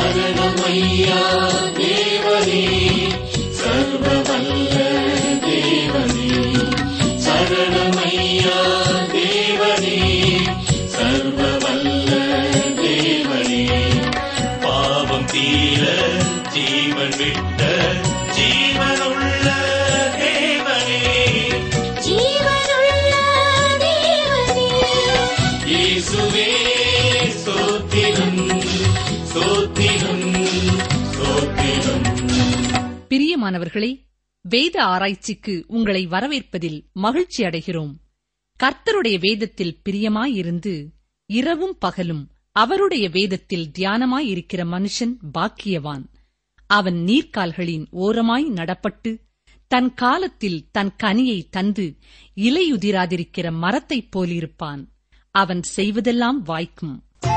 சரணமையா தேவனே சர்வ வல்ல தேவனே சரணமையா தேவனே சர்வ வல்ல தேவனே பாவம் தீர ஜீவன் விட்ட ஜீவனுள்ள தேவனே ஜீவனுள்ள தேவனே இயேசுவே ஸ்தோத்திரம் ஸ்தோத்திரம் ஸ்தோத்திரம் பிரியமானவர்களே வேத ஆராய்ச்சிக்கு உங்களை வரவேற்பதில் மகிழ்ச்சி அடைகிறோம் கர்த்தருடைய வேதத்தில் பிரியமாயிருந்து இரவும் பகலும் அவருடைய வேதத்தில் தியானமாயிருக்கிற மனுஷன் பாக்கியவான் அவன் நீர்க்கால்களின் ஓரமாய் நடப்பட்டு தன் காலத்தில் தன் கனியை தந்து இலையுதிராதிருக்கிற மரத்தைப் போலிருப்பான் அவன் செய்வதெல்லாம் வாய்க்கும்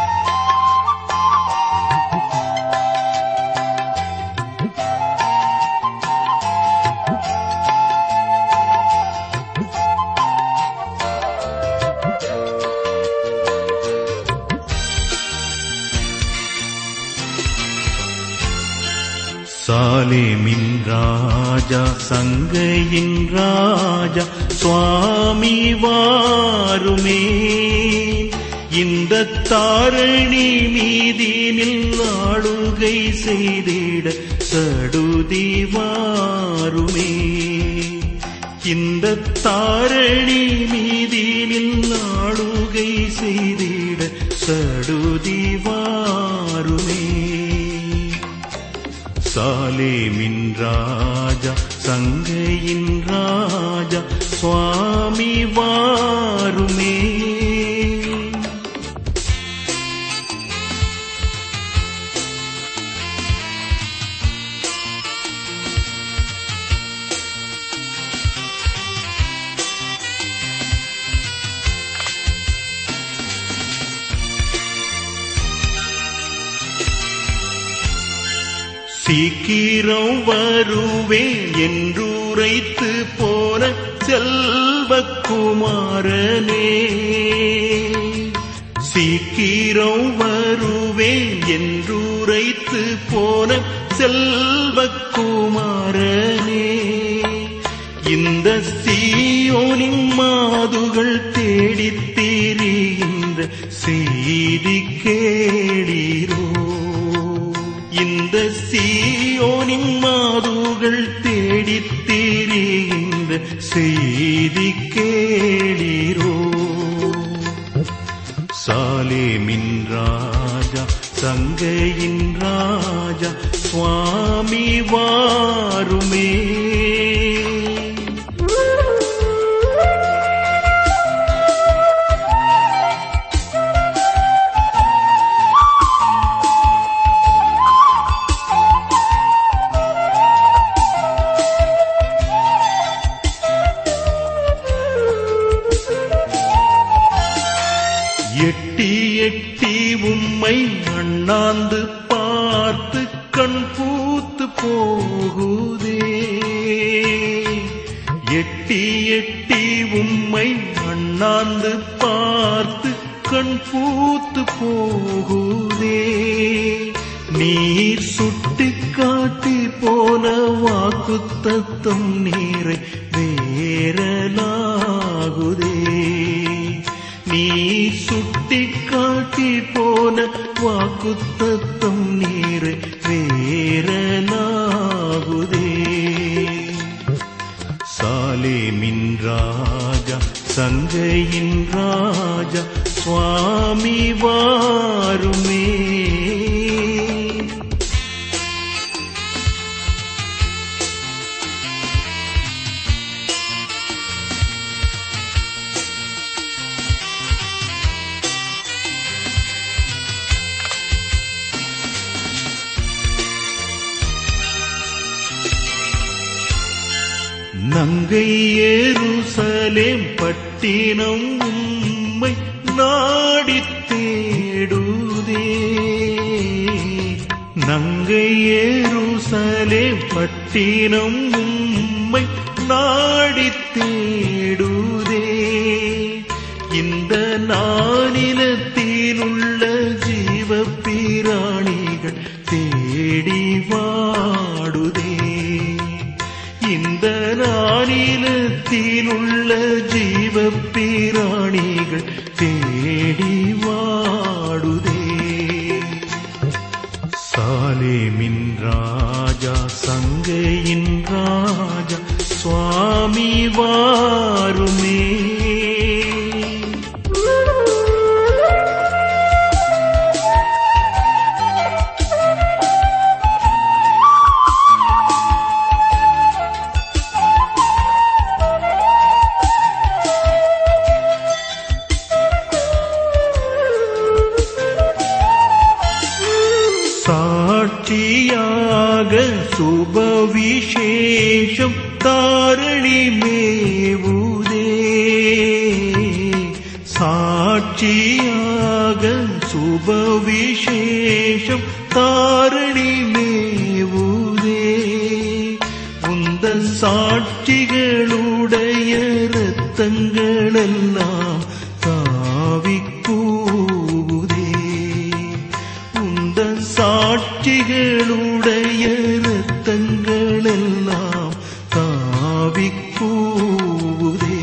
சாலேமின் ராஜா சங்கையின் ராஜா சுவாமி வாருமே இந்த தாரணி மீதினில் ஆளுகை செய்திட சடுதி வாருமே இந்த தாரணி மீதினில் ஆளுகை செய்திட சடுதி வாருமே சாலேமின் ராஜா சங்கையின் ராஜா சுவாமி வாருமே சீக்கிரம் வருவேன் என்றுரைத்து போன செல்வக்குமாரனே சீக்கிரம் வருவேன் என்றுரைத்து போன செல்வக்குமாரனே இந்த சீயோனின் மாதுகள் தேடித் திரிகின்ற செய்தி கேளீரோ இந்த சீயோனின் மாதுகள் தேடித் திரிகின்ற செய்தி கேளீரோ சாலேமின் ராஜா சங்கையின் ராஜா சுவாமி வாருமே எட்டி எட்டி உம்மை அண்ணாந்து பார்த்து கண் பூத்து போகுதே எட்டி எட்டி உம்மை அண்ணாந்து பார்த்து கண் பூத்து போகுதே நீர் சுட்டி காட்டி போன வாக்கு தத்தம் நீரை வேறலாகுதே நீ சுட்டி காட்டி போன வாக்கு தத்தம் நீரை வேறலாகுதே சாலேமின் ராஜா சங்கையின் ராஜா சுவாமி வாருமே நங்கை ஏருசலேம் பட்டினம் உம்மை நாடித் தேடுதே நங்கை ஏருசலேம் பட்டினம் உம்மை நாடித் தேடுதே இந்த நானிலத்தில் உள்ள ஜீவ பிராணிகள் தேடி வாடுதே இந்த நானிலத்தில் உள்ள ஜீவ பிராணிகள் தேடி வாடுதே சாலேமின் ராஜா சங்கையின் ராஜா சுவாமி வாருமே சாட்சியாக சுபவிசேஷம் தாரணி மேவுதே சாட்சியாக சுபவிசேஷம் தாரணி மேவுதே உந்தன் சாட்சிகளுடைய ரத்தங்களெல்லாம் தாவிக் கூவுதே உந்தன் சாட்சிகளுடைய ரத்தங்களெல்லாம் தாவிக் கூவுதே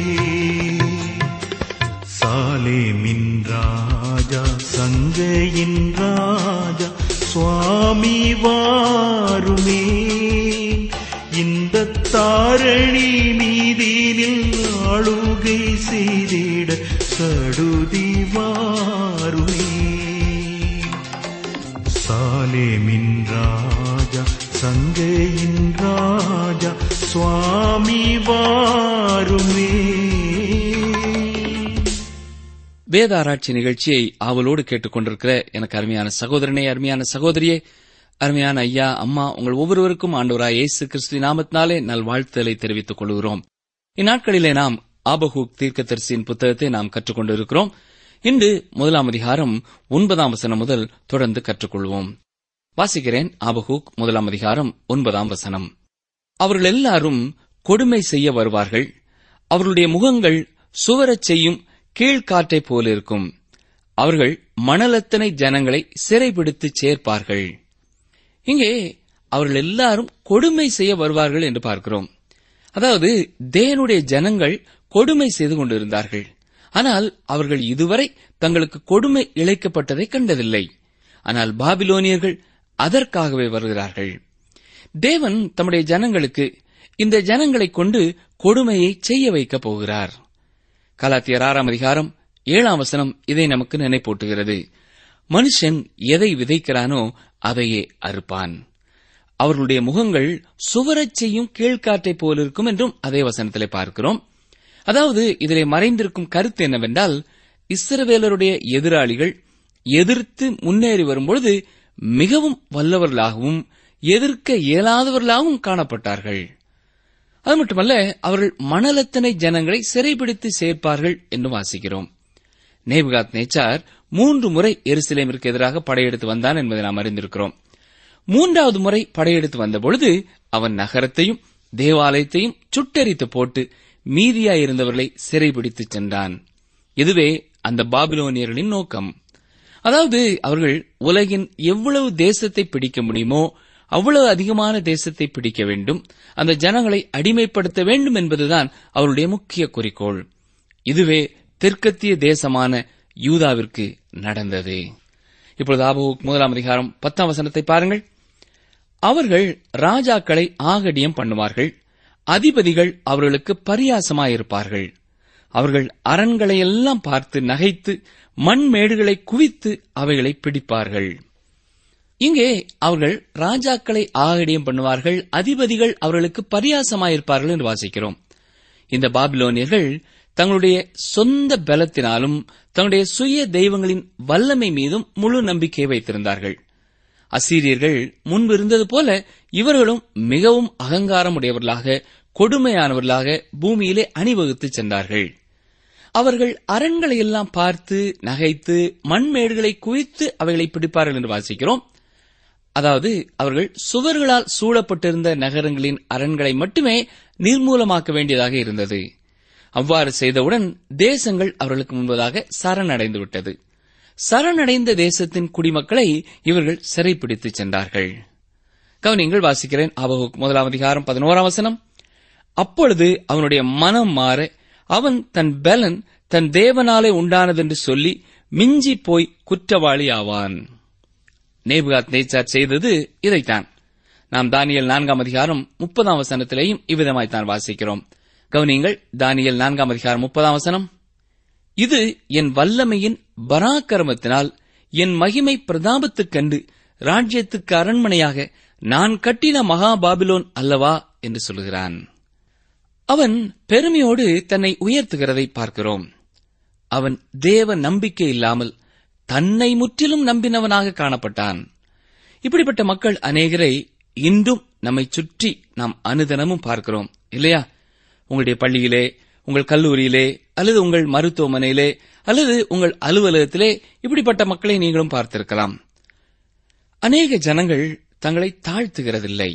சாலேமின் ராஜா சங்கையின் ராஜா சுவாமி வாருமே இந்த தாரணி மீதினில் ஆளுகை செய்திட சடுதி வாருமே சாலேமின் ராஜா சங்கையின் ராஜா சுவாமி வாருமே வேத ஆராய்ச்சி நிகழ்ச்சியை ஆவலோடு கேட்டுக்கொண்டிருக்கிற எனக்கு அருமையான சகோதரனே அருமையான சகோதரியே அருமையான ஐயா அம்மா உங்கள் ஒவ்வொருவருக்கும் ஆண்டவராய் இயேசு கிறிஸ்து நாமத்தினாலே நல்வாழ்த்துதலை தெரிவித்துக் கொள்கிறோம் இந்நாட்களிலே நாம் ஆபகூக் தீர்க்கதரிசியின் புத்தகத்தை நாம் கற்றுக்கொண்டிருக்கிறோம் இன்று முதலாம் அதிகாரம் ஒன்பதாம் வசனம் முதல் தொடர்ந்து கற்றுக்கொள்வோம் வாசிக்கிறேன் ஆபகூக் முதலாம் அதிகாரம் ஒன்பதாம் வசனம் அவர்கள் எல்லாரும் கொடுமை செய்ய வருவார்கள் அவர்களுடைய முகங்கள் சுவரச் செய்யும் கீழ்காற்றைப் போலிருக்கும் அவர்கள் மணலத்தனை ஜனங்களை சிறைபிடித்துச் சேர்ப்பார்கள் இங்கே அவர்கள் எல்லாரும் கொடுமை செய்ய வருவார்கள் என்று பார்க்கிறோம் அதாவது தேவனுடைய ஜனங்கள் கொடுமை செய்து கொண்டிருந்தார்கள் ஆனால் அவர்கள் இதுவரை தங்களுக்கு கொடுமை இழைக்கப்பட்டதை கண்டதில்லை ஆனால் பாபிலோனியர்கள் அதற்காகவே வருகிறார்கள் தேவன் தம்முடைய ஜனங்களுக்கு இந்த ஜனங்களைக் கொண்டு கொடுமையை செய்ய வைக்கப் போகிறார் கலாத்தியர் ஆறாம் அதிகாரம் ஏழாம் வசனம் இதை நமக்கு நினைப்பூட்டுகிறது மனுஷன் எதை விதைக்கிறானோ அதையே அறுப்பான் அவர்களுடைய முகங்கள் சுவரச் செய்யும் கீழ்காற்றைப் போலிருக்கும் என்றும் அதே வசனத்திலே பார்க்கிறோம் அதாவது இதிலே மறைந்திருக்கும் கருத்து என்னவென்றால் இஸ்ரவேலருடைய எதிராளிகள் எதிர்த்து முன்னேறி வரும்பொழுது மிகவும் வல்லவர்களாகவும் எதிர்க்க இயலாதவர்களாகவும் காணப்பட்டார்கள் அது மட்டுமல்ல அவர்கள் மணலத்தனை ஜனங்களை சிறைபிடித்து சேர்ப்பார்கள் என்று வாசிக்கிறோம் நேபுகாத் நேச்சார் மூன்று முறை எருசலேமிற்கு எதிராக படையெடுத்து வந்தான் என்பதை நாம் அறிந்திருக்கிறோம் மூன்றாவது முறை படையெடுத்து வந்தபொழுது அவன் நகரத்தையும் தேவாலயத்தையும் சுட்டெரித்து போட்டு மீதியாயிருந்தவர்களை சிறைபிடித்து சென்றான் இதுவே அந்த பாபிலோனியர்களின் நோக்கம் அதாவது அவர்கள் உலகின் எவ்வளவு தேசத்தை பிடிக்க முடியுமோ அவ்வளவு அதிகமான தேசத்தை பிடிக்க வேண்டும் அந்த ஜனங்களை அடிமைப்படுத்த வேண்டும் என்பதுதான் அவருடைய முக்கிய குறிக்கோள் இதுவே தெற்கத்திய தேசமான யூதாவிற்கு நடந்தது இப்பொழுது ஆபோக் முதலாம் அதிகாரம் பத்தாம் வசனத்தை பாருங்கள் அவர்கள் ராஜாக்களை ஆகடியம் பண்ணுவார்கள் அதிபதிகள் அவர்களுக்கு பரியாசமாயிருப்பார்கள் அவர்கள் அரண்களையெல்லாம் பார்த்து நகைத்து மண்மேடுகளை குவித்து அவைகளை பிடிப்பார்கள் இங்கே அவர்கள் ராஜாக்களை ஆகடியம் பண்ணுவார்கள் அதிபதிகள் அவர்களுக்கு பரியாசமாயிருப்பார்கள் என்று வாசிக்கிறோம் இந்த பாபிலோனியர்கள் தங்களுடைய சொந்த பலத்தினாலும் தங்களுடைய சுய தெய்வங்களின் வல்லமை மீதும் முழு நம்பிக்கை வைத்திருந்தார்கள் அசீரியர்கள் முன்பு இருந்தது போல இவர்களும் மிகவும் அகங்காரம் உடையவர்களாக கொடுமையானவர்களாக பூமியிலே அணிவகுத்து சென்றார்கள் அவர்கள் அரண்களை எல்லாம் பார்த்து நகைத்து மண்மேடுகளை குவித்து அவைகளை பிடிப்பார்கள் என்று வாசிக்கிறோம் அதாவது அவர்கள் சுவர்களால் சூழப்பட்டிருந்த நகரங்களின் அரண்களை மட்டுமே நிர்மூலமாக்க வேண்டியதாக இருந்தது அவ்வாறு செய்தவுடன் தேசங்கள் அவர்களுக்கு முன்பதாக சரணடைந்து விட்டது சரணடைந்த தேசத்தின் குடிமக்களை இவர்கள் சிறைப்பிடித்துச் சென்றார்கள் கவனிங்கள் வாசிக்கிறேன் ஆபகுக் முதலாம் அதிகாரம் பதினோராம் வசனம் அப்பொழுது அவனுடைய மனம் மாற அவன் தன் பலன் தன் தேவனாலே உண்டானதென்று சொல்லி மிஞ்சி போய் குற்றவாளி ஆவான் நேபுகாத் நேச்சார் செய்தது இதைத்தான் நாம் தானியல் நான்காம் அதிகாரம் முப்பதாம் வசனத்திலேயும் இவ்விதமாய்த்தான் வாசிக்கிறோம் கவனியங்கள் தானியல் நான்காம் அதிகாரம் முப்பதாம் வசனம் இது என் வல்லமையின் பராக்கிரமத்தினால் என் மகிமை பிரதாபத்துக்கண்டு ராஜ்யத்துக்கு அரண்மனையாக நான் கட்டின மகா பாபிலோன் அல்லவா என்று சொல்கிறான் அவன் பெருமையோடு தன்னை உயர்த்துகிறதை பார்க்கிறோம் அவன் தேவ நம்பிக்கை இல்லாமல் தன்னை முற்றிலும் நம்பினவனாக காணப்பட்டான் இப்படிப்பட்ட மக்கள் அநேகரை இன்றும் நம்மை சுற்றி நாம் அனுதினமும் பார்க்கிறோம் இல்லையா உங்களுடைய பள்ளியிலே உங்கள் கல்லூரியிலே அல்லது உங்கள் மருத்துவமனையிலே அல்லது உங்கள் அலுவலகத்திலே இப்படிப்பட்ட மக்களை நீங்களும் பார்த்திருக்கலாம் அநேக ஜனங்கள் தங்களை தாழ்த்துகிறதில்லை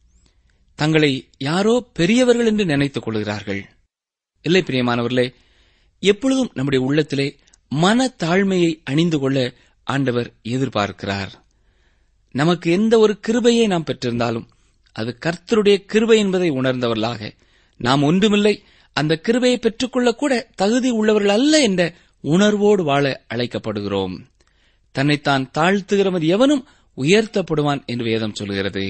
தங்களை யாரோ பெரியவர்கள் என்று நினைத்துக் கொள்கிறார்கள் இல்லை பிரியமானவர்களே எப்பொழுதும் நம்முடைய உள்ளத்திலே மன தாழ்மையை அணிந்து கொள்ள ஆண்டவர் எதிர்பார்க்கிறார் நமக்கு எந்த ஒரு கிருபையை நாம் பெற்றிருந்தாலும் அது கர்த்தருடைய கிருபை என்பதை உணர்ந்தவர்களாக நாம் ஒன்றுமில்லை அந்த கிருபையை பெற்றுக்கொள்ள கூட தகுதி உள்ளவர்கள் அல்ல என்ற உணர்வோடு வாழ அழைக்கப்படுகிறோம் தன்னைத்தான் தாழ்த்துகிறவன் எவனும் உயர்த்தப்படுவான் என்று வேதம் சொல்கிறது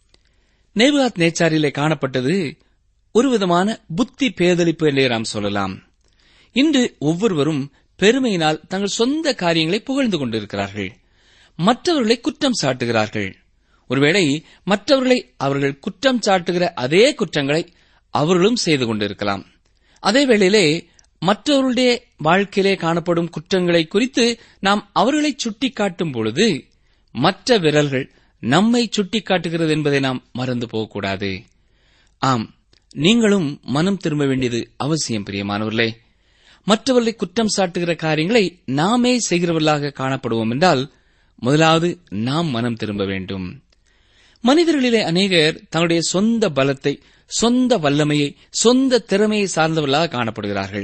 நேபுகாத் நேச்சாரிலே காணப்பட்டது ஒரு விதமான புத்தி பேதலிப்பு என்றே நாம் சொல்லலாம் இன்று ஒவ்வொருவரும் பெருமையினால் தங்கள் சொந்த காரியங்களை புகழ்ந்து கொண்டிருக்கிறார்கள் மற்றவர்களை குற்றம் சாட்டுகிறார்கள் ஒருவேளை மற்றவர்களை அவர்கள் குற்றம் சாட்டுகிற அதே குற்றங்களை அவர்களும் செய்து கொண்டிருக்கலாம் அதே வேளையிலே மற்றவர்களுடைய வாழ்க்கையிலே காணப்படும் குற்றங்களை குறித்து நாம் அவர்களை சுட்டிக்காட்டும் பொழுது மற்ற விரல்கள் நம்மை சுட்டிக்காட்டுகிறது என்பதை நாம் மறந்து போகக்கூடாது ஆம் நீங்களும் மனம் திரும்ப வேண்டியது அவசியம் பிரியமானவர்களே மற்றவர்களை குற்றம் சாட்டுகிற காரியங்களை நாமே செய்கிறவர்களாக காணப்படுவோம் என்றால் முதலாவது நாம் மனம் திரும்ப வேண்டும் மனிதர்களிலே அநேகர் தங்களுடைய சொந்த பலத்தை சொந்த வல்லமையை சொந்த திறமையை சார்ந்தவர்களாக காணப்படுகிறார்கள்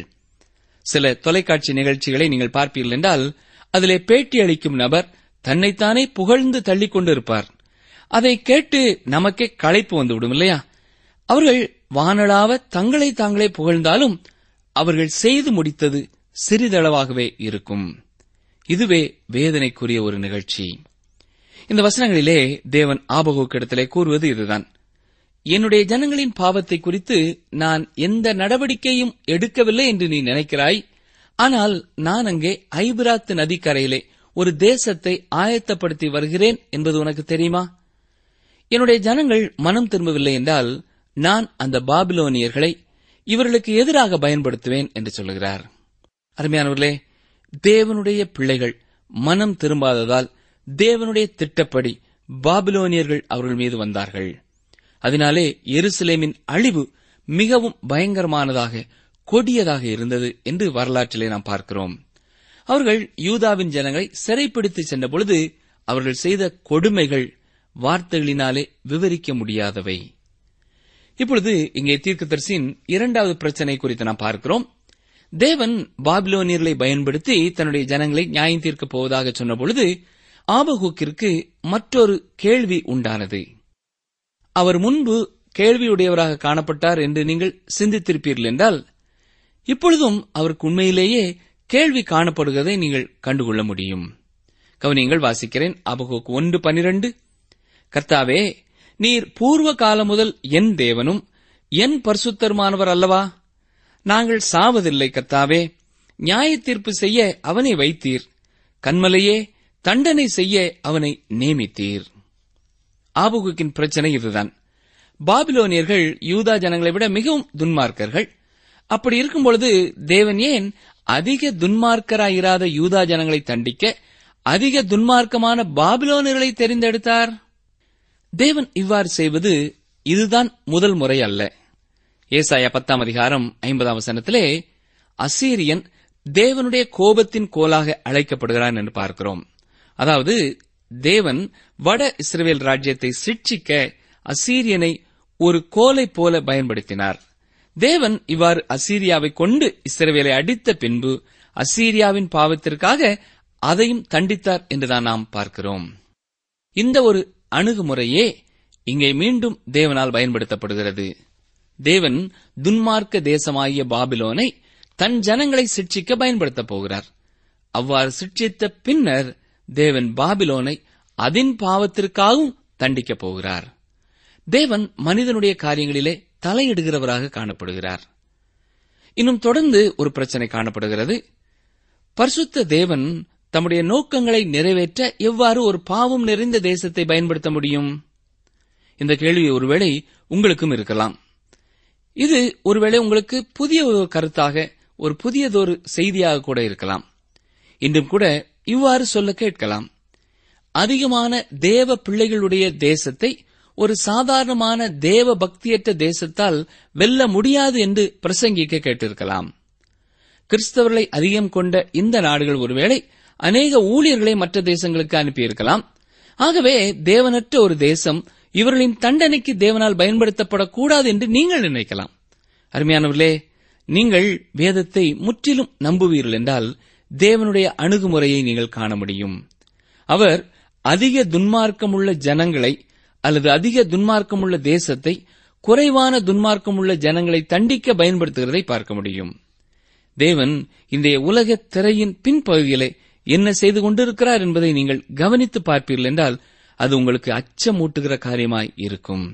சில தொலைக்காட்சி நிகழ்ச்சிகளை நீங்கள் பார்ப்பீர்கள் என்றால் அதிலே பேட்டி அளிக்கும் நபர் தன்னைத்தானே புகழ்ந்து தள்ளிக் கொண்டிருப்பார் அதை கேட்டு நமக்கே களைப்பு வந்துவிடும் இல்லையா அவர்கள் வானளாவ தங்களை தாங்களே புகழ்ந்தாலும் அவர்கள் செய்து முடித்தது சிறிதளவாகவே இருக்கும் இதுவே வேதனைக்குரிய ஒரு நிகழ்ச்சி இந்த வசனங்களிலே தேவன் ஆபகோக்கிடத்திலே கூறுவது இதுதான் என்னுடைய ஜனங்களின் பாவத்தை குறித்து நான் எந்த நடவடிக்கையும் எடுக்கவில்லை என்று நீ நினைக்கிறாய் ஆனால் நான் அங்கே ஐபிராத்து நதிக்கரையிலே ஒரு தேசத்தை ஆயத்தப்படுத்தி வருகிறேன் என்பது உனக்கு தெரியுமா என்னுடைய ஜனங்கள் மனம் திரும்பவில்லை என்றால் நான் அந்த பாபிலோனியர்களை இவர்களுக்கு எதிராக பயன்படுத்துவேன் என்று சொல்லுகிறார் அருமையானவர்களே தேவனுடைய பிள்ளைகள் மனம் திரும்பாததால் தேவனுடைய திட்டப்படி பாபிலோனியர்கள் அவர்கள் மீது வந்தார்கள் அதனாலே எருசலேமின் அழிவு மிகவும் பயங்கரமானதாக கொடியதாக இருந்தது என்று வரலாற்றிலே நாம் பார்க்கிறோம் அவர்கள் யூதாவின் ஜனங்களை சிறைப்பிடித்து சென்ற பொழுது அவர்கள் செய்த கொடுமைகள் வார்த்தைகளினாலே விவரிக்க முடியாதவை இப்பொழுது இங்கே தீர்க்கதரிசியின் இரண்டாவது பிரச்சனை குறித்து நாம் பார்க்கிறோம் தேவன் பாபிலோனியர்களை பயன்படுத்தி தன்னுடைய ஜனங்களை நியாயம் தீர்க்கப் போவதாக சொன்ன பொழுது ஆபகூக்கிற்கு மற்றொரு கேள்வி உண்டானது அவர் முன்பு கேள்வியுடையவராக காணப்பட்டார் என்று நீங்கள் சிந்தித்திருப்பீர்கள் என்றால் இப்பொழுதும் அவருக்கு உண்மையிலேயே கேள்வி காணப்படுவதை நீங்கள் கண்டுகொள்ள முடியும் கவனியங்கள் வாசிக்கிறேன் அபகோக்கு ஒன்று பனிரெண்டு கர்த்தாவே நீர் பூர்வ காலம் முதல் என் தேவனும் என் பரிசுத்தருமானவர் அல்லவா நாங்கள் சாவதில்லை கர்த்தாவே நியாய தீர்ப்பு செய்ய அவனை வைத்தீர் கண்மலையே தண்டனை செய்ய அவனை நியமித்தீர் ஆபுகுக்கின் பிரச்சனை இதுதான் பாபிலோனியர்கள் யூதா ஜனங்களை விட மிகவும் துன்மார்க்கர்கள் அப்படி இருக்கும் பொழுது தேவன் ஏன் அதிக துன்மார்க்கராயிராத யூதா ஜனங்களை தண்டிக்க அதிக துன்மார்க்கமான பாபிலோனியர்களை தெரிந்தெடுத்தார் தேவன் இவ்வாறு செய்வது இதுதான் முதல் முறை அல்ல ஏசாயா பத்தாம் அதிகாரம் ஐம்பதாம் வசனத்திலே அசீரியன் தேவனுடைய கோபத்தின் கோலாக அழைக்கப்படுகிறான் என்று பார்க்கிறோம் அதாவது தேவன் வட இஸ்ரேல் ராஜ்யத்தை சிட்சிக்க அசீரியனை ஒரு கோலை போல பயன்படுத்தினார் தேவன் இவ்வாறு அசீரியாவை கொண்டு இஸ்ரவேலை அடித்த பின்பு அசீரியாவின் பாவத்திற்காக அதையும் தண்டித்தார் என்றுதான் நாம் பார்க்கிறோம் இந்த ஒரு அணுகுமுறையே இங்கே மீண்டும் தேவனால் பயன்படுத்தப்படுகிறது தேவன் துன்மார்க்க தேசமாகிய பாபிலோனை தன் ஜனங்களை சிட்சிக்க பயன்படுத்தப் போகிறார் அவ்வாறு சிட்சித்த பின்னர் தேவன் பாபிலோனை அதன் பாவத்திற்காகவும் தண்டிக்கப் போகிறார் தேவன் மனிதனுடைய காரியங்களிலே தலையிடுகிறவராக காணப்படுகிறார் இன்னும் தொடர்ந்து ஒரு பிரச்சனை காணப்படுகிறது பரிசுத்த தேவன் தம்முடைய நோக்கங்களை நிறைவேற்ற எவ்வாறு ஒரு பாவம் நிறைந்த தேசத்தை பயன்படுத்த முடியும் இந்த கேள்வி ஒருவேளை உங்களுக்கும் இருக்கலாம் இது ஒருவேளை உங்களுக்கு புதிய ஒரு கருத்தாக ஒரு புதியதொரு செய்தியாக கூட இருக்கலாம் இன்றும் கூட இவ்வாறு சொல்ல கேட்கலாம் அதிகமான தேவ பிள்ளைகளுடைய தேசத்தை ஒரு சாதாரணமான தேவ பக்தியற்ற தேசத்தால் வெல்ல முடியாது என்று பிரசங்கிக்க கேட்டிருக்கலாம் கிறிஸ்தவர்களை அதிகம் கொண்ட இந்த நாடுகள் ஒருவேளை அநேக ஊழியர்களை மற்ற தேசங்களுக்கு அனுப்பியிருக்கலாம் ஆகவே தேவனற்ற ஒரு தேசம் இவர்களின் தண்டனைக்கு தேவனால் பயன்படுத்தப்படக்கூடாது என்று நீங்கள் நினைக்கலாம் அருமையானவர்களே நீங்கள் வேதத்தை முற்றிலும் நம்புவீர்கள் என்றால் தேவனுடைய அணுகுமுறையை நீங்கள் காண முடியும் அவர் அதிக துன்மார்க்கமுள்ள ஜனங்களை அல்லது அதிக துன்மார்க்கமுள்ள தேசத்தை குறைவான துன்மார்க்கமுள்ள ஜனங்களை தண்டிக்க பயன்படுத்துகிறதை பார்க்க முடியும் தேவன் இன்றைய உலக திரையின் பின்பகுதியிலே என்ன செய்து கொண்டிருக்கிறார் என்பதை நீங்கள் கவனித்து பார்ப்பீர்கள் என்றால் அது உங்களுக்கு அச்சமூட்டுகிற காரியமாய் இருக்கும்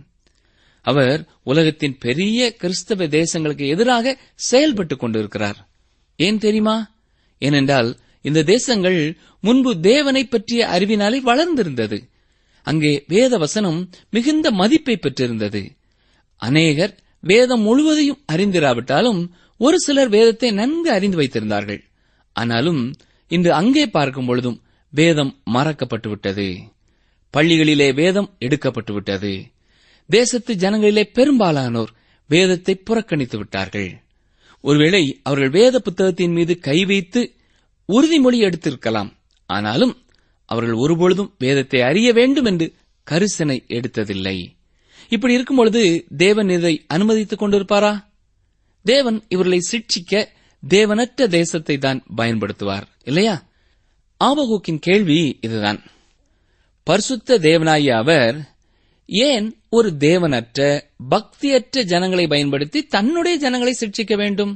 அவர் உலகத்தின் பெரிய கிறிஸ்தவ தேசங்களுக்கு எதிராக செயல்பட்டுக் கொண்டிருக்கிறார் ஏன் தெரியுமா ஏனென்றால் இந்த தேசங்கள் முன்பு தேவனை பற்றிய அறிவினாலே வளர்ந்திருந்தது அங்கே வேத வசனம் மிகுந்த மதிப்பை பெற்றிருந்தது அநேகர் வேதம் முழுவதையும் அறிந்திராவிட்டாலும் ஒரு சிலர் வேதத்தை நன்கு அறிந்து வைத்திருந்தார்கள் ஆனாலும் இன்று அங்கே பார்க்கும் பொழுதும் வேதம் மறக்கப்பட்டு விட்டது பள்ளிகளிலே வேதம் எடுக்கப்பட்டு விட்டது தேசத்து ஜனங்களிலே பெரும்பாலானோர் வேதத்தை புறக்கணித்து விட்டார்கள் ஒருவேளை அவர்கள் வேத புத்தகத்தின் மீது கை வைத்து உறுதிமொழி எடுத்திருக்கலாம் ஆனாலும் அவர்கள் ஒருபொழுதும் வேதத்தை அறிய வேண்டும் என்று கரிசனை எடுத்ததில்லை இப்படி இருக்கும் பொழுது தேவன் இதை அனுமதித்துக் கொண்டிருப்பாரா தேவன் இவர்களை சிட்சிக்க தேவனற்ற தேசத்தை தான் பயன்படுத்துவார் இல்லையா ஆபகூக்கின் கேள்வி இதுதான் பரிசுத்த தேவனாகிய அவர் ஏன் ஒரு தேவனற்ற பக்தியற்ற ஜனங்களை பயன்படுத்தி தன்னுடைய ஜனங்களை சிட்சிக்க வேண்டும்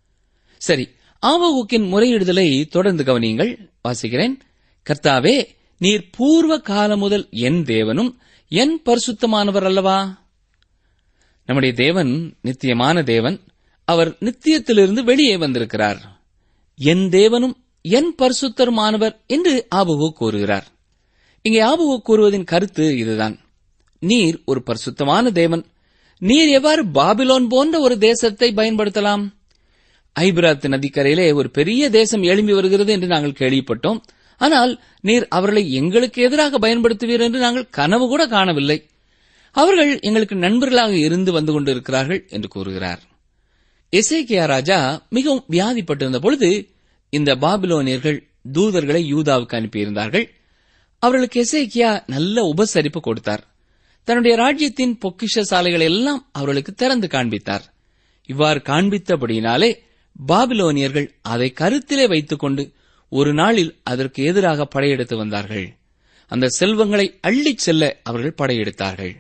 சரி ஆபகூக்கின் முறையிடுதலை தொடர்ந்து கவனியுங்கள் வாசிக்கிறேன் கர்த்தாவே நீர் பூர்வ காலம் முதல் என் தேவனும் என் பரிசுத்தமானவர் அல்லவா நம்முடைய தேவன் நித்தியமான தேவன் அவர் நித்தியத்திலிருந்து வெளியே வந்திருக்கிறார் என் தேவனும் என் பரிசுத்தருமானவர் என்று ஆபகு கூறுகிறார் இங்கே ஆபகு கூறுவதின் கருத்து இதுதான் நீர் ஒரு பரிசுத்தமான தேவன் நீர் எவ்வாறு பாபிலோன் போன்ற ஒரு தேசத்தை பயன்படுத்தலாம் ஐபிராத் நதிக்கரையிலே ஒரு பெரிய தேசம் எழும்பி வருகிறது என்று நாங்கள் கேள்விப்பட்டோம் ஆனால் நீர் அவர்களை எங்களுக்கு எதிராக பயன்படுத்துவீர் என்று நாங்கள் கனவு கூட காணவில்லை அவர்கள் எங்களுக்கு நண்பர்களாக இருந்து வந்து கொண்டிருக்கிறார்கள் என்று கூறுகிறார் எசேக்கியா ராஜா மிகவும் வியாதிப்பட்டிருந்த பொழுது இந்த பாபிலோனியர்கள் தூதர்களை யூதாவுக்கு அனுப்பியிருந்தார்கள் அவர்களுக்கு எசேக்கியா நல்ல உபசரிப்பு கொடுத்தார் தன்னுடைய ராஜ்யத்தின் பொக்கிஷ சாலைகளை எல்லாம் அவர்களுக்கு திறந்து காண்பித்தார் இவ்வாறு காண்பித்தபடியினாலே பாபிலோனியர்கள் அதை கருத்திலே வைத்துக்கொண்டு ஒரு நாளில் அதற்கு எதிராக படையெடுத்து வந்தார்கள் அந்த செல்வங்களை அள்ளிச் செல்ல அவர்கள் படையெடுத்தார்கள்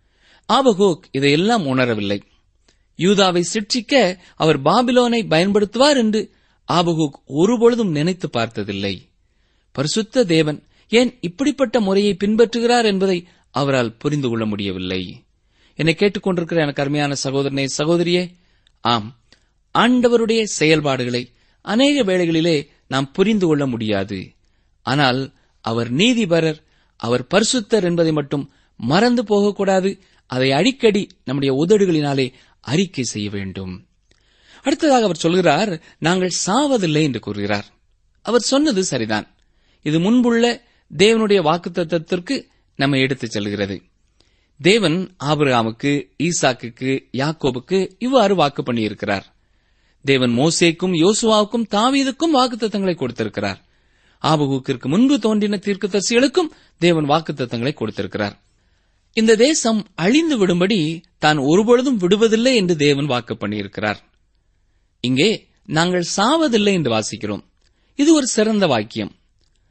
ஆபகோக் இதையெல்லாம் உணரவில்லை யூதாவை சிட்சிக்க அவர் பாபிலோனை பயன்படுத்துவார் என்று ஆபகோக் ஒருபொழுதும் நினைத்து பார்த்ததில்லை பரிசுத்த தேவன் ஏன் இப்படிப்பட்ட முறையை பின்பற்றுகிறார் என்பதை அவரால் புரிந்து கொள்ள முடியவில்லை என்னை கேட்டுக்கொண்டிருக்கிற எனக்கு அருமையான சகோதரனே சகோதரியே ஆம் ஆண்டவருடைய செயல்பாடுகளை அநேக வேளைகளிலே நாம் புரிந்து கொள்ள முடியாது ஆனால் அவர் நீதிபரர் அவர் பரிசுத்தர் என்பதை மட்டும் மறந்து போகக்கூடாது அதை அடிக்கடி நம்முடைய உதடுகளினாலே அறிக்கை செய்ய வேண்டும் அடுத்ததாக அவர் சொல்கிறார் நாங்கள் சாவதில்லை என்று கூறுகிறார் அவர் சொன்னது சரிதான் இது முன்புள்ள தேவனுடைய வாக்குத்தத்தத்திற்கு நம்மை எடுத்துச் செல்கிறது தேவன் ஆபிரகாமுக்கு ஈசாக்குக்கு யாக்கோபுக்கு இவ்வாறு வாக்கு பண்ணியிருக்கிறார் தேவன் மோசேக்கும் யோசுவாவுக்கும் தாவீதுக்கும் வாக்குத்தத்தங்களை கொடுத்திருக்கிறார் ஆபகுக்கிற்கு முன்பு தோன்றின தீர்க்கதரிசிகளுக்கும் தேவன் வாக்குத்தத்தங்களை கொடுத்திருக்கிறார் இந்த தேசம் அழிந்து விடும்படி தான் ஒருபொழுதும் விடுவதில்லை என்று தேவன் வாக்கு பண்ணியிருக்கிறார் இங்கே நாங்கள் சாவதில்லை என்று வாசிக்கிறோம் இது ஒரு சிறந்த வாக்கியம்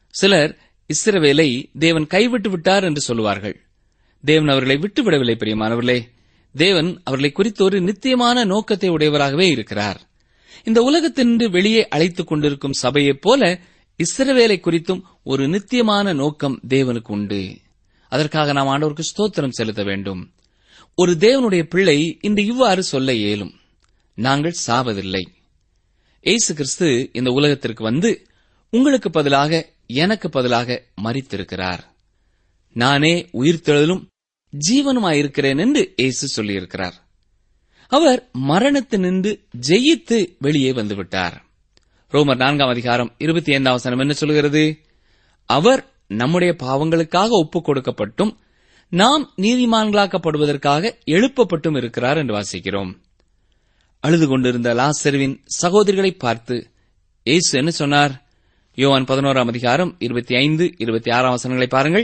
சிலர் இஸ்ரவேலை தேவன் கைவிட்டு விட்டார் என்று சொல்லுவார்கள் தேவன் அவர்களை விட்டுவிடவில்லை பிரியமானவர்களே தேவன் அவர்களை குறித்து ஒரு நித்தியமான நோக்கத்தை உடையவராகவே இருக்கிறார் இந்த உலகத்தினின்று வெளியே அழைத்துக் கொண்டிருக்கும் சபையைப் போல இஸ்ரவேலை குறித்தும் ஒரு நித்தியமான நோக்கம் தேவனுக்கு உண்டு அதற்காக நாம் ஆண்டவருக்கு ஸ்தோத்திரம் செலுத்த வேண்டும் ஒரு தேவனுடைய பிள்ளை இன்று இவ்வாறு சொல்ல இயலும் நாங்கள் சாவதில்லை இயேசு கிறிஸ்து இந்த உலகத்திற்கு வந்து உங்களுக்கு பதிலாக எனக்கு பதிலாக மரித்திருக்கிறார் நானே உயிர்த்தெழுதலும் ஜீவனுமாயிருக்கிறேன் என்று இயேசு சொல்லியிருக்கிறார் அவர் மரணத்தினின்று ஜெயித்து வெளியே வந்துவிட்டார் ரோமர் நான்காம் அதிகாரம் இருபத்தி ஐந்தாம் வசனம் என்ன சொல்கிறது அவர் நம்முடைய பாவங்களுக்காக ஒப்புக் கொடுக்கப்பட்டும் நாம் நீதிமான்களாக்கப்படுவதற்காக எழுப்பப்பட்டும் இருக்கிறார் என்று வாசிக்கிறோம் அழுது கொண்டிருந்த லாசருவின் சகோதரிகளை பார்த்து இயேசு என்ன சொன்னார் யோவான் பதினோராம் அதிகாரம் இருபத்தி ஐந்து இருபத்தி ஆறாம் வசனங்களை பாருங்கள்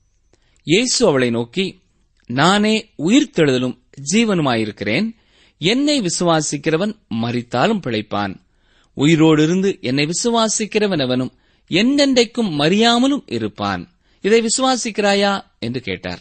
இயேசு அவளை நோக்கி நானே உயிர்த்தெழுதலும் ஜீவனுமாயிருக்கிறேன் என்னை விசுவாசிக்கிறவன் மரித்தாலும் பிழைப்பான் உயிரோடு இருந்து என்னை விசுவாசிக்கிறவன் அவனும் என்றென்றைக்கும் மறியாமலும் இருப்பான் இதை விசுவாசிக்கிறாயா என்று கேட்டார்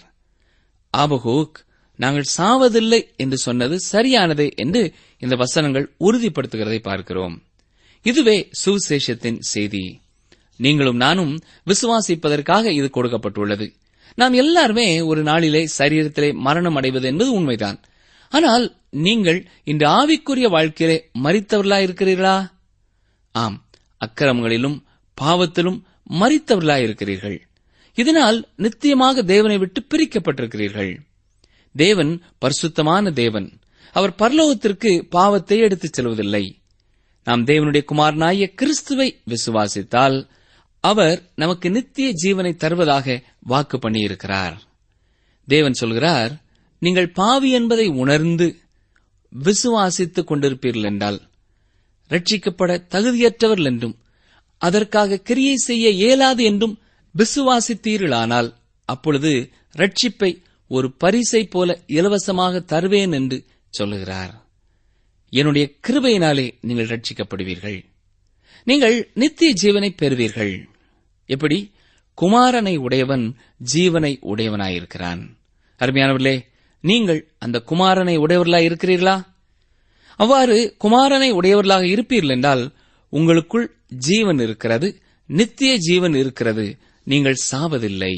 ஆபகூக் நாங்கள் சாவதில்லை என்று சொன்னது சரியானதே என்று இந்த வசனங்கள் உறுதிப்படுத்துகிறதை பார்க்கிறோம் இதுவே சுவிசேஷத்தின் செய்தி நீங்களும் நானும் விசுவாசிப்பதற்காக இது கொடுக்கப்பட்டுள்ளது நாம் எல்லாருமே ஒரு நாளிலே சரீரத்திலே மரணம் அடைவது என்பது உண்மைதான் ஆனால் நீங்கள் இந்த ஆவிக்குரிய வாழ்க்கையிலே மறித்தவர்களாயிருக்கிறீர்களா ஆம் அக்கிரமங்களிலும் பாவத்திலும் மறித்தவர்களாயிருக்கிறீர்கள் இதனால் நித்தியமாக தேவனை விட்டு பிரிக்கப்பட்டிருக்கிறீர்கள் தேவன் பரிசுத்தமான தேவன் அவர் பரலோகத்திற்கு பாவத்தை எடுத்துச் செல்வதில்லை நாம் தேவனுடைய குமாரனாகிய கிறிஸ்துவை விசுவாசித்தால் அவர் நமக்கு நித்திய ஜீவனை தருவதாக வாக்கு பண்ணியிருக்கிறார் தேவன் சொல்கிறார் நீங்கள் பாவி என்பதை உணர்ந்து விசுவாசித்துக் கொண்டிருப்பீர்கள் என்றால் ரட்சிக்கப்பட தகுதியற்றவர்கள் என்றும் அதற்காக கிரியை செய்ய இயலாது என்றும் விசுவாசித்தீர்களானால் அப்பொழுது ரட்சிப்பை ஒரு பரிசை போல இலவசமாக தருவேன் என்று சொல்லுகிறார் என்னுடைய கிருபையினாலே நீங்கள் ரட்சிக்கப்படுவீர்கள் நீங்கள் நித்திய ஜீவனை பெறுவீர்கள் எப்படி குமாரனை உடையவன் ஜீவனை உடையவனாயிருக்கிறான் அருமையானவர்களே நீங்கள் அந்த குமாரனை உடையவர்களாய் இருக்கிறீர்களா அவ்வாறு குமாரனை உடையவர்களாக இருப்பீர்கள் என்றால் உங்களுக்குள் ஜீவன் இருக்கிறது நித்திய ஜீவன் இருக்கிறது நீங்கள் சாவதில்லை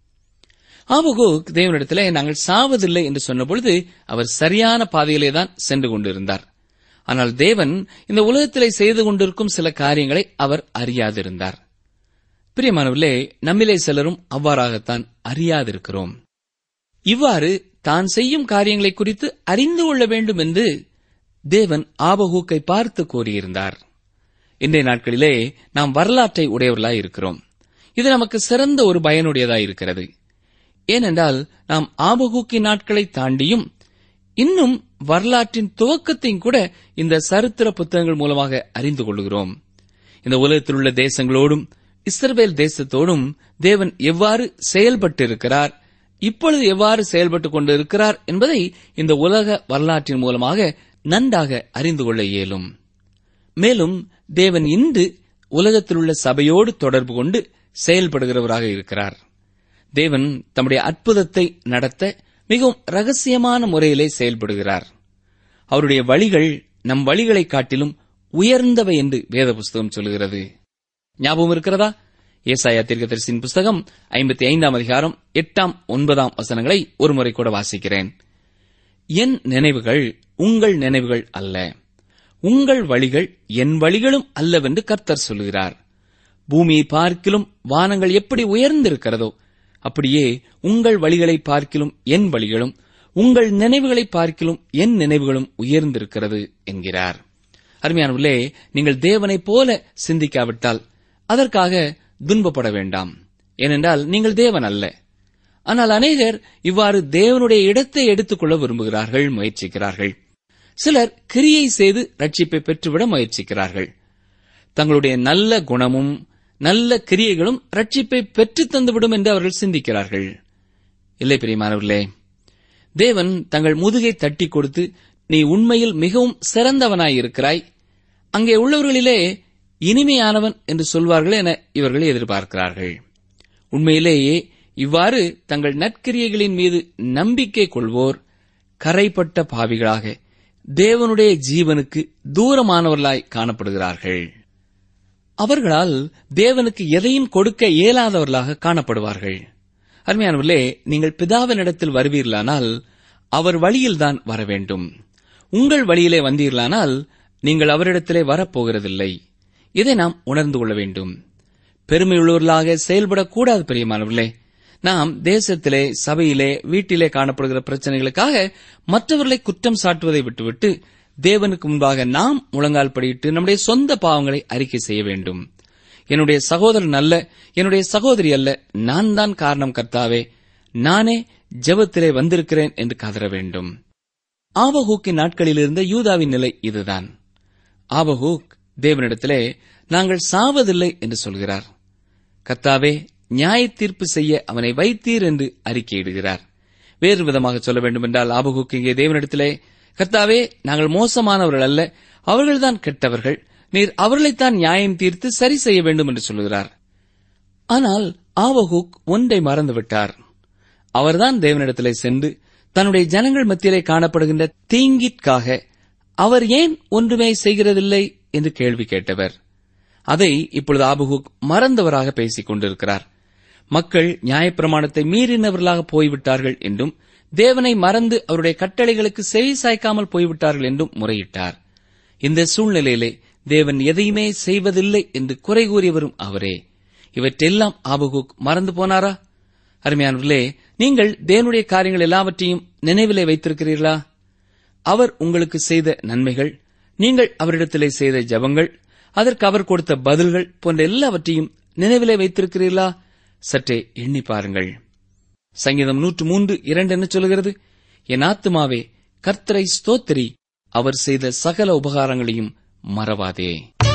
ஆபகோக் தேவனிடத்திலே நாங்கள் சாவதில்லை என்று சொன்னபொழுது அவர் சரியான பாதையிலே தான் சென்று கொண்டிருந்தார் ஆனால் தேவன் இந்த உலகத்திலே செய்து கொண்டிருக்கும் சில காரியங்களை அவர் அறியாதிருந்தார் பிரியமானவர்களே நம்மிலே சிலரும் அவ்வாறாகத்தான் அறியாதிருக்கிறோம் இவ்வாறு தான் செய்யும் காரியங்களை குறித்து அறிந்து கொள்ள வேண்டும் என்று தேவன் ஆபகூக்கை பார்த்து கூறியிருந்தார் இன்றைய நாட்களிலே நாம் வரலாற்றை உடையவர்களாய் இருக்கிறோம் இது நமக்கு சிறந்த ஒரு பயனுடையதாய் இருக்கிறது ஏனென்றால் நாம் ஆபகூக்கின் நாட்களை தாண்டியும் இன்னும் வரலாற்றின் துவக்கத்தையும் கூட இந்த சரித்திர புத்தகங்கள் மூலமாக அறிந்து கொள்கிறோம் இந்த உலகத்தில் உள்ள தேசங்களோடும் இஸ்ரவேல் தேசத்தோடும் தேவன் எவ்வாறு செயல்பட்டிருக்கிறார் இப்பொழுது எவ்வாறு செயல்பட்டுக் கொண்டிருக்கிறார் என்பதை இந்த உலக வரலாற்றின் மூலமாக நன்றாக அறிந்து கொள்ள இயலும் மேலும் தேவன் இன்று உலகத்தில் உள்ள சபையோடு தொடர்பு கொண்டு செயல்படுகிறவராக இருக்கிறார் தேவன் தம்முடைய அற்புதத்தை நடத்த மிகவும் ரகசியமான முறையிலே செயல்படுகிறார் அவருடைய வழிகள் நம் வழிகளை காட்டிலும் உயர்ந்தவை என்று வேத புஸ்தகம் சொல்கிறது ஞாபகம் இருக்கிறதா ஏசாயா தீர்க்கதரிசியின் புஸ்தகம் ஐம்பத்தி ஐந்தாம் அதிகாரம் எட்டாம் ஒன்பதாம் வசனங்களை ஒருமுறை கூட வாசிக்கிறேன் என் நினைவுகள் உங்கள் நினைவுகள் அல்ல உங்கள் வழிகள் என் வழிகளும் அல்லவென்று கர்த்தர் சொல்கிறார் பூமியை பார்க்கிலும் வானங்கள் எப்படி உயர்ந்திருக்கிறதோ அப்படியே உங்கள் வழிகளை பார்க்கிலும் என் வழிகளும் உங்கள் நினைவுகளை பார்க்கிலும் என் நினைவுகளும் உயர்ந்திருக்கிறது என்கிறார் அருமையானவர்களே நீங்கள் தேவனைப் போல சிந்திக்காவிட்டால் அதற்காக துன்பப்பட வேண்டாம் ஏனென்றால் நீங்கள் தேவன் அல்ல ஆனால் அநேகர் இவ்வாறு தேவனுடைய இடத்தை எடுத்துக்கொள்ள விரும்புகிறார்கள் முயற்சிக்கிறார்கள் சிலர் கிரியை செய்து ரட்சிப்பை பெற்றுவிட முயற்சிக்கிறார்கள் தங்களுடைய நல்ல குணமும் நல்ல கிரியைகளும் ரட்சிப்பை பெற்றுத் தந்துவிடும் என்று அவர்கள் சிந்திக்கிறார்கள் இல்லை பிரியமானவர்களே தேவன் தங்கள் முதுகை தட்டி கொடுத்து நீ உண்மையில் மிகவும் சிறந்தவனாய் இருக்கிறாய் அங்கே உள்ளவர்களிலே இனிமையானவன் என்று சொல்வார்கள் என இவர்கள் எதிர்பார்க்கிறார்கள் உண்மையிலேயே இவ்வாறு தங்கள் நற்கிரியைகளின் மீது நம்பிக்கை கொள்வோர் கரைப்பட்ட பாவிகளாக தேவனுடைய ஜீவனுக்கு தூரமானவர்களாய் காணப்படுகிறார்கள் அவர்களால் தேவனுக்கு எதையும் கொடுக்க இயலாதவர்களாக காணப்படுவார்கள் அருமையானவர்களே நீங்கள் பிதாவினிடத்தில் வருவீர்களானால் அவர் வழியில்தான் வர வேண்டும் உங்கள் வழியிலே வந்தீர்களானால் நீங்கள் அவரிடத்திலே வரப்போகிறதில்லை இதை நாம் உணர்ந்து கொள்ள வேண்டும் பெருமையுள்ளவர்களாக செயல்படக்கூடாது பிரியமானவர்களே நாம் தேசத்திலே சபையிலே வீட்டிலே காணப்படுகிற பிரச்சனைகளுக்காக மற்றவர்களை குற்றம் சாட்டுவதை விட்டுவிட்டு தேவனுக்கு முன்பாக நாம் முழங்கால் படியிட்டு நம்முடைய சொந்த பாவங்களை அறிக்கை செய்ய வேண்டும் என்னுடைய சகோதரன் அல்ல என்னுடைய சகோதரி அல்ல நான் தான் காரணம் கர்த்தாவே நானே ஜெபத்திலே வந்திருக்கிறேன் என்று கதற வேண்டும் ஆபஹூக்கின் நாட்களில் இருந்த யூதாவின் நிலை இதுதான் ஆபஹூக் தேவனிடத்திலே நாங்கள் சாவதில்லை என்று சொல்கிறார் கர்த்தாவே நியாய தீர்ப்பு செய்ய அவனை வைத்தீர் என்று அறிக்கையிடுகிறார் வேறு விதமாக சொல்ல வேண்டுமென்றால் ஆபகுக்கு இங்கே தேவனிடத்திலே கர்த்தாவே நாங்கள் மோசமானவர்கள் அல்ல அவர்கள்தான் கெட்டவர்கள் நீர் அவர்களைத்தான் நியாயம் தீர்த்து சரி செய்ய வேண்டும் என்று சொல்கிறார் ஆனால் ஆவகுக் ஒன்றை மறந்துவிட்டார் அவர்தான் தேவனிடத்திலே சென்று தன்னுடைய ஜனங்கள் மத்தியிலே காணப்படுகின்ற தீங்கிற்காக அவர் ஏன் ஒன்றுமே செய்கிறதில்லை என்று கேள்வி கேட்டவர் அதை இப்பொழுது ஆபகுக் மறந்தவராக பேசிக் கொண்டிருக்கிறார் மக்கள் நியாயப்பிரமாணத்தை மீறினவர்களாக போய்விட்டார்கள் என்றும் தேவனை மறந்து அவருடைய கட்டளைகளுக்கு செவி சாய்க்காமல் போய்விட்டார்கள் என்றும் முறையிட்டார் இந்த சூழ்நிலையிலே தேவன் எதையுமே செய்வதில்லை என்று குறை கூறியவரும் அவரே இவற்றெல்லாம் ஆபகுக் மறந்து போனாரா அருமையானவர்களே நீங்கள் தேவனுடைய காரியங்கள் எல்லாவற்றையும் நினைவிலே வைத்திருக்கிறீர்களா அவர் உங்களுக்கு செய்த நன்மைகள் நீங்கள் அவரிடத்திலே செய்த ஜெபங்கள் அதற்கு அவர் கொடுத்த பதில்கள் போன்ற எல்லாவற்றையும் நினைவிலே வைத்திருக்கிறீர்களா சற்றே எண்ணி பாருங்கள் சங்கீதம் நூற்று மூன்று இரண்டு என்ன சொல்கிறது என் ஆத்துமாவே கர்த்தரை ஸ்தோத்திரி அவர் செய்த சகல உபகாரங்களையும் மறவாதே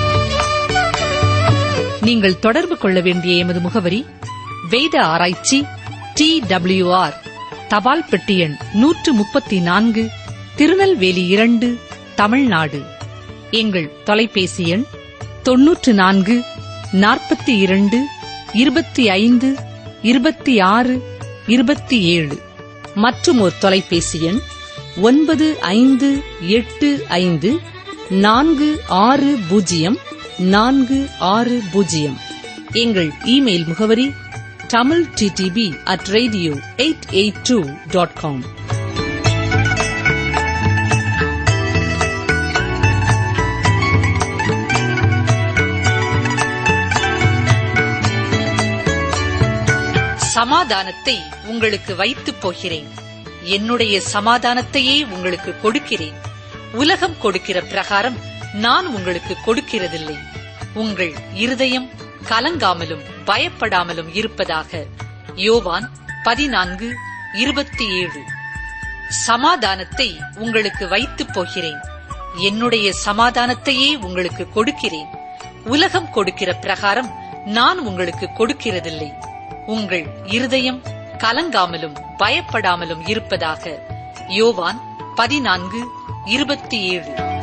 நீங்கள் தொடர்பு கொள்ள வேண்டிய எமது முகவரி வேத ஆராய்ச்சி டி ஆர் தபால் பெட்டி எண் நூற்று முப்பத்தி நான்கு திருநெல்வேலி இரண்டு தமிழ்நாடு எங்கள் தொலைபேசி எண் தொன்னூற்று நான்கு நாற்பத்தி இரண்டு இருபத்தி ஐந்து இருபத்தி ஆறு இருபத்தி ஏழு மற்றும் ஒரு தொலைபேசி எண் ஒன்பது ஐந்து எட்டு ஐந்து நான்கு ஆறு பூஜ்ஜியம் நான்கு ஆறு பூஜ்ஜியம் எங்கள் இமெயில் முகவரி Tamil TTB at radio eight eight two dot com சமாதானத்தை உங்களுக்கு வைத்துப் போகிறேன் என்னுடைய சமாதானத்தையே உங்களுக்கு கொடுக்கிறேன் உலகம் கொடுக்கிற பிரகாரம் நான் உங்களுக்கு கொடுக்கிறதில்லை உங்கள் இருதயம் கலங்காமலும் பயப்படாமலும் இருப்பதாக யோவான் பதினான்கு இருபத்தி ஏழு சமாதானத்தை உங்களுக்கு வைத்துப் போகிறேன் என்னுடைய சமாதானத்தையே உங்களுக்கு கொடுக்கிறேன் உலகம் கொடுக்கிற பிரகாரம் நான் உங்களுக்கு கொடுக்கிறதில்லை உங்கள் இருதயம் கலங்காமலும் பயப்படாமலும் இருப்பதாக யோவான் பதினான்கு இருபத்தி ஏழு